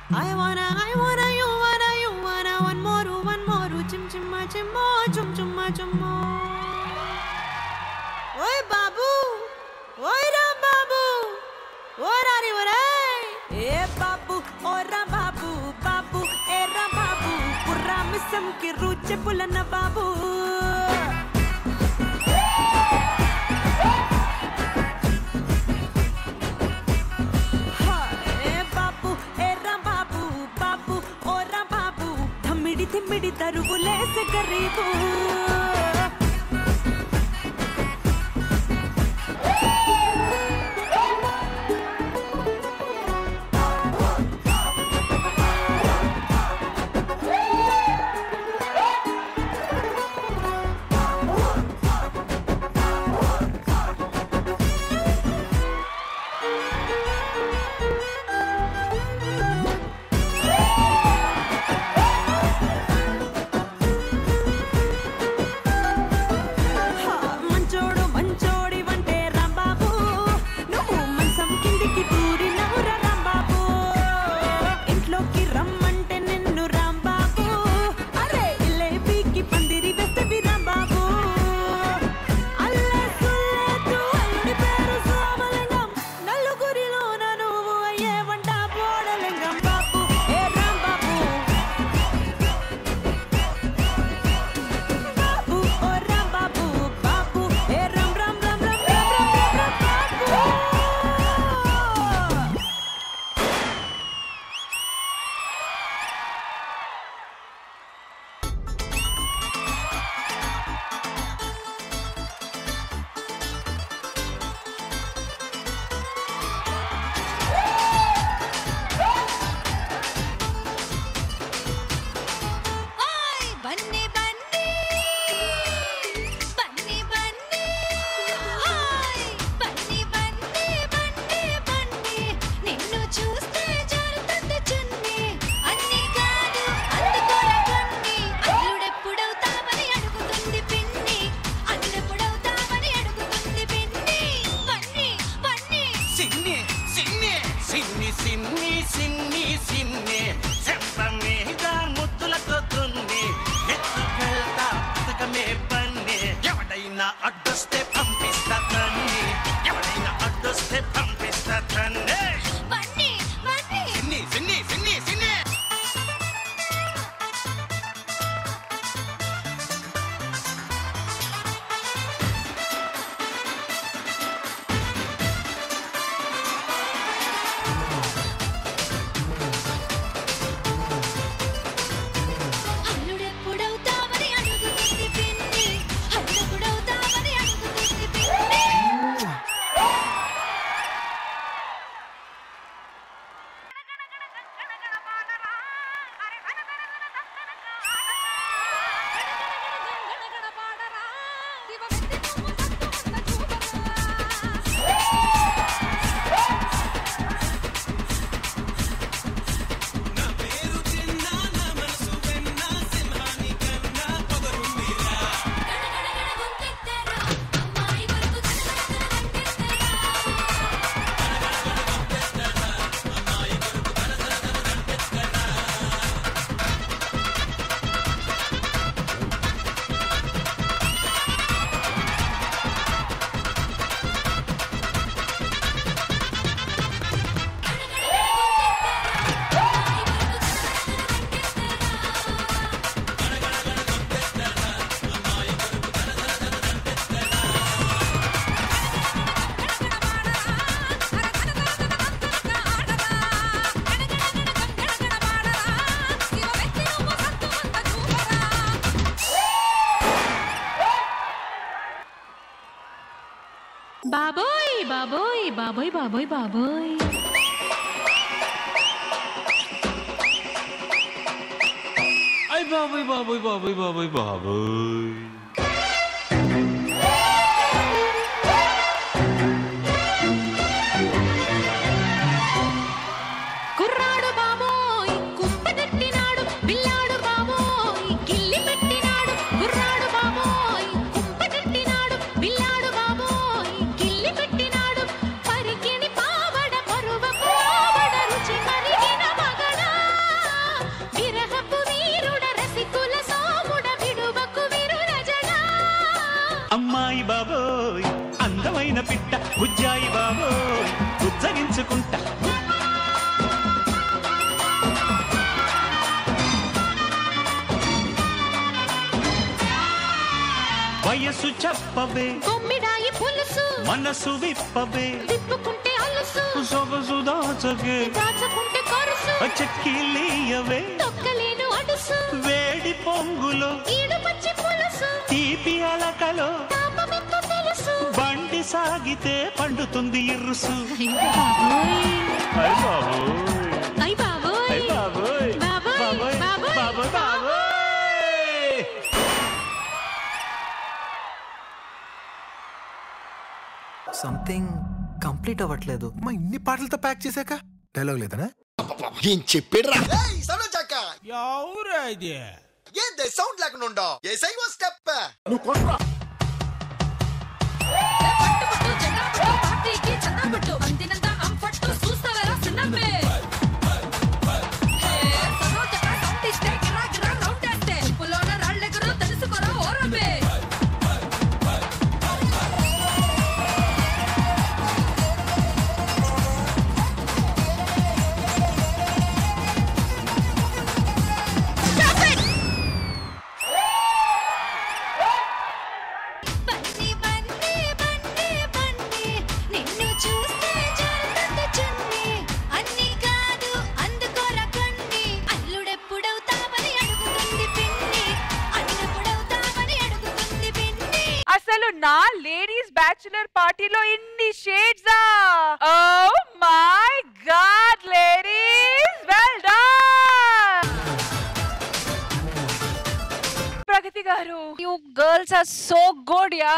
I wanna, I wanna, you wanna, you wanna, one more, one more, chim chimma chimmo, chum chumma chummo. Oi babu, oi ram babu, oi rari orai. ఏ బాబు ఓరా బాబు బాబు ఏరా బాబు కుర్రా మిస్సం కి రుచి పులన్న బాబు ఏ బాబు ఏరా బాబు బాబు ఓరా బాబు థమ్మిడి థిమ్మిడి తరుగులేసే గరీబు మంచోడు మంచోడి వంటే రాంబాబు నువ్వు మంచం కిందికి దూరినవురా రాంబాబు ఇంట్లోకి రమ్మంటే నిన్ను రాంబాబు అరే ఇల్లేపీకి పందిరి వేస్తవి రాంబాబు అల్లే సుల్లేతు అల్లుడి పేరు సోమలింగం నలుగురిలోన నువ్వు అయ్యే వంట బోడలింగం బాబు ఏ రాంబాబు బాబు ఓ రామ్ బాబు బాబు ఏ రామ్ రామ్ రామ్ రామ్ రామ్ రామ్ రామ్ రామ్ బాబు ఓయ్ బన్నీ బన్నీ బన్నీ బన్నీ ఓయ్ బన్నీ బన్నీ బన్నీ బన్నీ నిన్ను చూస్తే జారుతుంది చున్నీ అన్ని కాదు అందుకోరా కన్ని అల్లుడెప్పుడవుతావని అడుగుతుంది పిన్ని అల్లుడెప్పుడవుతావని అడుగుతుంది పిన్ని బన్నీ బన్నీ సిన్ని సిన్ని సిన్ని సిన్ని సిన్ని సిన్ని చెంప మీద ముద్దులతో దున్ని ఎత్తుకెళ్తా పథకమే పన్ని ఎవడైనా అడ్డొస్తే పంపిస్తా తన్ని ఎవడైనా అడ్డొస్తే పంపిస్తా తన్ని బన్నీ బన్నీ సిన్ని సిన్ని సిన్ని సిన్ని అల్లుడెప్పుడవుతావని అడుగుతుంది పిన్ని అల్లుడెప్పుడవుతావని అడుగుతుంది పిన్ని బాబోయ్ బాబోయ్ బాబోయ్ బాబోయ్ బాబోయ్ అయ్ బాబోయ్ బాబోయ్ బాబోయ్ బాబోయ్ బాబోయ్ కుర్రాడు బాబోయ్ కుంపదట్టినాడు పిల్లాడు బాబోయ్ గిల్లి పెట్టినాడు కుర్రాడు బాబోయ్ కుంపదట్టినాడు పిల్లాడు బాబోయ్ గిల్లి పెట్టినాడు పరికిణి పావడ పరువపు పావడ రుచి కరిగిన మగడా అమ్మాయి బాబోయ్ అందమైన పిట్ట బుజ్జాయి బాబోయ్ ఉజ్జగించుకుంటా వయసు చెప్పవే కొమ్మిడాయి పులుసు మనసు విప్పవే తిప్పుకుంటే అలుసు సొగసు దాచగే దాచుకుంటే కొరుసు చెక్కిలీయవే తొక్కలేను అడుసు వేడి పొంగులో ఈడు పచ్చి పులుసు తీపి అలకలో తాపమెంత తెలుసు బండి సాగితే పండుతుంది ఇరుసు అయ్ బాబోయ్ అయ్ బాబోయ్ బాబోయ్ బాబోయ్ బాబోయ్ బాబోయ్ బాబోయ్ సంథింగ్ కంప్లీట్ అవ్వట్లేదు మా ఇన్ని పాటలతో ప్యాక్ చేశాక డైలాగ్ లేదనా ఏం చెప్పాడురా ఎవరా ఇది ఏంది సౌండ్ లేకుండా ఉండో ఏసై ఓ స్టెప్ బన్నీ బన్నీ బన్నీ బన్నీ నిన్ను చూస్తే జారుతుంది చున్నీ అన్ని కాదు అందుకోర కొన్ని అల్లుడెప్పుడవుతావని అడుగుతుంది పిన్ని అన్నప్పుడవుతావని అడుగుతుంది పిన్ని అసలు నా లేడీస్ బ్యాచులర్ పార్టీలో ఇన్ని shades oh my God ladies well done Pragathi garu you girls are so good yeah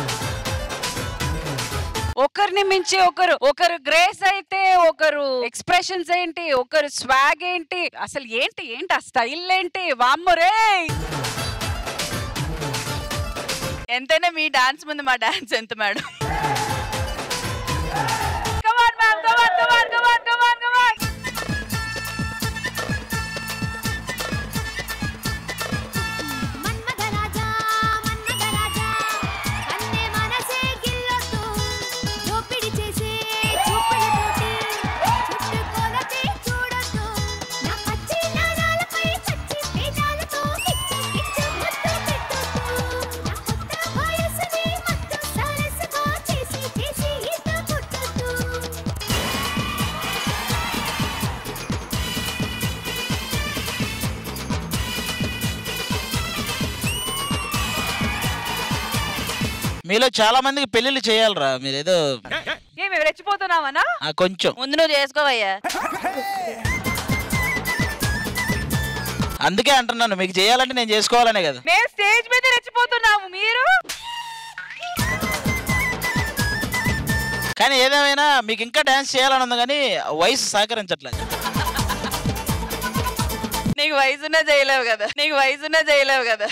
ఒకరిని మించి ఒకరు ఒకరు గ్రేస్ అయితే ఒకరు ఎక్స్ప్రెషన్స్ ఏంటి ఒకరు స్వాగ్ ఏంటి అసలు ఏంటి ఏంటి ఆ స్టైల్ ఏంటి వామ్మరే ఎంతైనా మీ డాన్స్ ముందు మా డాన్స్ ఎంత madam come on ma'am come on come on come on come on come on మన్మధరాజా మన్మధరాజా అన్నే మనసే గిల్లొద్దు దోపిడి చేసే చూపులతోటి చుట్టుకొలతే చూడొద్దు నా పచ్చి నాణాలపై చచ్చి పేదాలతో కిచ్చు కిచ్చు ముద్దు పెట్టొద్దు నా కొత్త వయసుని మత్తు సరస్సుగా చేసి చేసి ఈత కొట్టొద్దు మీలో చాలా మందికి పెళ్లిళ్ళు చేయాలరా మీరేదో ఏమి రెచ్చిపోతున్నావనా ఆ, కొంచెం ముందు నువ్వు చేసుకోవయ్యా అందుకే అంటున్నాను మీకు చేయాలంటే నేను చేసుకోవాలనే కదా మేము స్టేజ్ మీద రెచ్చిపోతున్నాము మీరు కానీ ఏదేమైనా మీకు ఇంకా డాన్స్ చేయాలని ఉంది కానీ వయసు సహకరించట్లేదు నీకు వయసున్నా చేయలేవు కదా నీకు వయసున్నా చేయలేవు కదా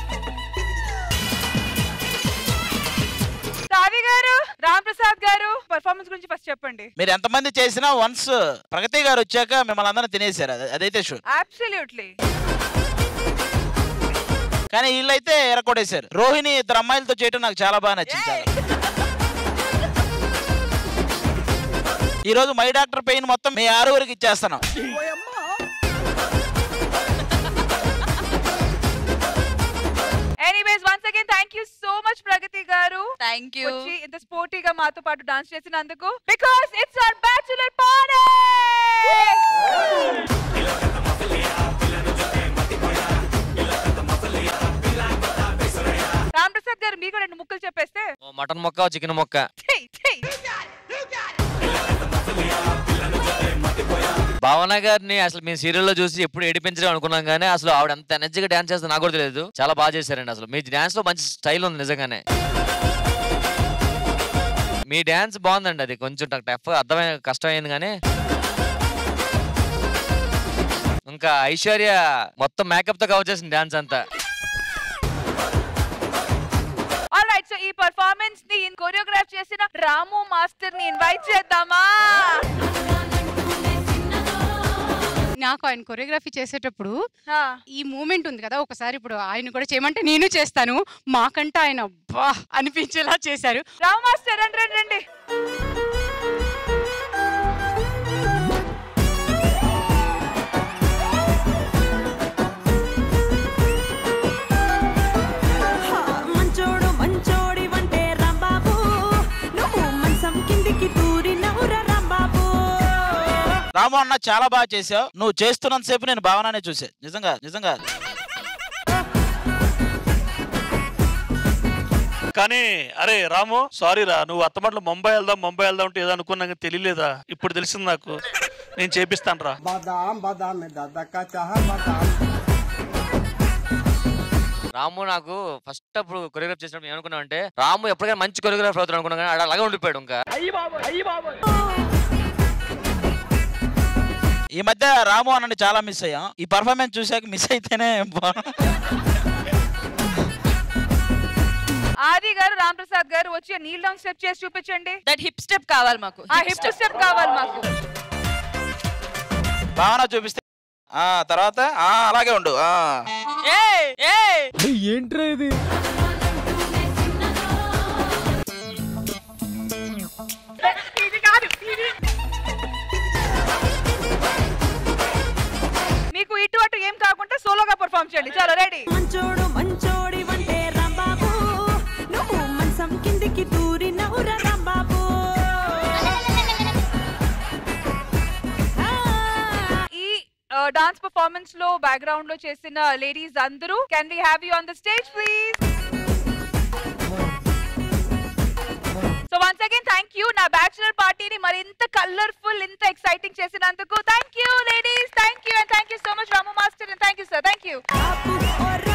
సావి గారు రామ్ ప్రసాద్ గారు పర్ఫార్మెన్స్ గురించి ఫస్ట్ చెప్పండి మీరు ఎంతమంది చేసినా వన్స్ ప్రగతి గారు వచ్చాక మిమ్మల్ని అందరం తినేశారు అది- అదైతే షూర్ అబ్సల్యూట్లీ కానీ వీళ్ళైతే ఎరకొడేశారు రోహిణి ఇద్దరు అమ్మాయిలతో చేయడం నాకు చాలా బాగా నచ్చింది చాలా. ఈ రోజు మై డాక్టర్ పెయిన్ మొత్తం మీ ఆరుగురికి ఇచ్చేస్తున్నాం anyways once again thank you so much Pragathi garu thank you వచ్చి ఇంత స్పోర్టీగా మాతో పాటు డాన్స్ చేసినందుకు because it's our bachelor party Ram Prasad garu మీకు రెండు ముక్కలు చెప్పేస్తే మటన్ మొక్క చికెన్ మొక్క చెయ్, చెయ్. భావన గారిని అసలు మేము సీరియల్లో చూసి ఎప్పుడు ఏడిపించడం అనుకున్నాం కానీ అసలు ఆవిడ ఎంత ఎనర్జీగా డాన్స్ చేస్తే నాకు కూడా తెలియదు చాలా బాగా చేశారండి అసలు మీ డాన్స్ లో మంచి స్టైల్ ఉంది నిజంగానే మీ డాన్స్ బాగుందండి అది కొంచెం టఫ్ అర్థమైన కష్టమైంది కానీ ఇంకా ఐశ్వర్య మొత్తం మేకప్ తో కవర్ చేసిన డాన్స్ అంతా ఆల్ రైట్ సో ఈ పర్ఫార్మెన్స్ ని కొరియోగ్రాఫ్ చేసిన రాము మాస్టర్ ని ఇన్వైట్ చేద్దామా నాకు ఆయన కొరియోగ్రఫీ చేసేటప్పుడు ఈ మూమెంట్ ఉంది కదా ఒకసారి ఇప్పుడు ఆయన కూడా చేయమంటే నేను చేస్తాను మాకంటే ఆయన బా అనిపించేలా చేశారు రామ్ మాస్టర్ రండి రండి రండి మంచోడు మంచోడి వంటే రాంబాబు నువ్వు మంచం కిందికి దూరి నవ్వురా రాంబాబు రాము అన్న చాలా బాగా చేసావు నువ్వు చేస్తున్నంత సేపు నేను భావననే చూసా నిజంగా నిజంగా కానీ అరే రాము సారీ రా నువ్వు అత్తమాటలు ముంబై వెళ్దాం ముంబై వెళ్దాం అంటే ఏదో అనుకున్నా కానీ తెలియలేదా ఇప్పుడు తెలిసింది నాకు నేను చేపిస్తాను రా बादाम बादाम में दादा का चाह बादाम రాము నాకు ఫస్ట్ అప్పుడు కొరియోగ్రాఫ్ చేసినప్పుడు నేను అనుకున్నా అంటే రాము ఎప్పటికైనా మంచి కొరియోగ్రాఫర్ అవుతాడు అనుకున్నా కానీ ఆడ అలాగే ఉండిపోయాడు ఇంకా ఈ మధ్య రాము అన్నని చాలా మిస్ అయ్యాం ఈ పర్ఫార్మెన్స్ చూసాక మిస్ అయితేనే బా- ఆది గారు రామ్ ప్రసాద్ గారు వచ్చి నీల్ డౌన్ స్టెప్ చేసి చూపించండి దట్ హిప్ స్టెప్ కావాలి మాకు ఆ హిప్ స్టెప్ కావాలి మాకు భావన చూపిస్తే ఆ తర్వాత ఆ అలాగే ఉండు ఆ ఏంట్రా ఇది ఇది కాదు ఇది మీకు ఇటు అటు ఏం కాకుండా సోలోగా పర్ఫామ్ చేయండి చలో రెడీ మంచోడు మంచోడి వంటే రాంబాబు నువ్వు మంచం కిందికి దూరి నవ్వురా రాంబాబు ఈ డాన్స్ పర్ఫార్మెన్స్ లో బ్యాక్గ్రౌండ్ లో చేసిన లేడీస్ అందరూ can we have you on the stage please so once again thank you నా బ్యాచులర్ పార్టీని మరింత కలర్ఫుల్ ఇంత ఎక్సైటింగ్ చేసినందుకు thank you ladies thank you and thank you so much Ramu master and thank you sir thank you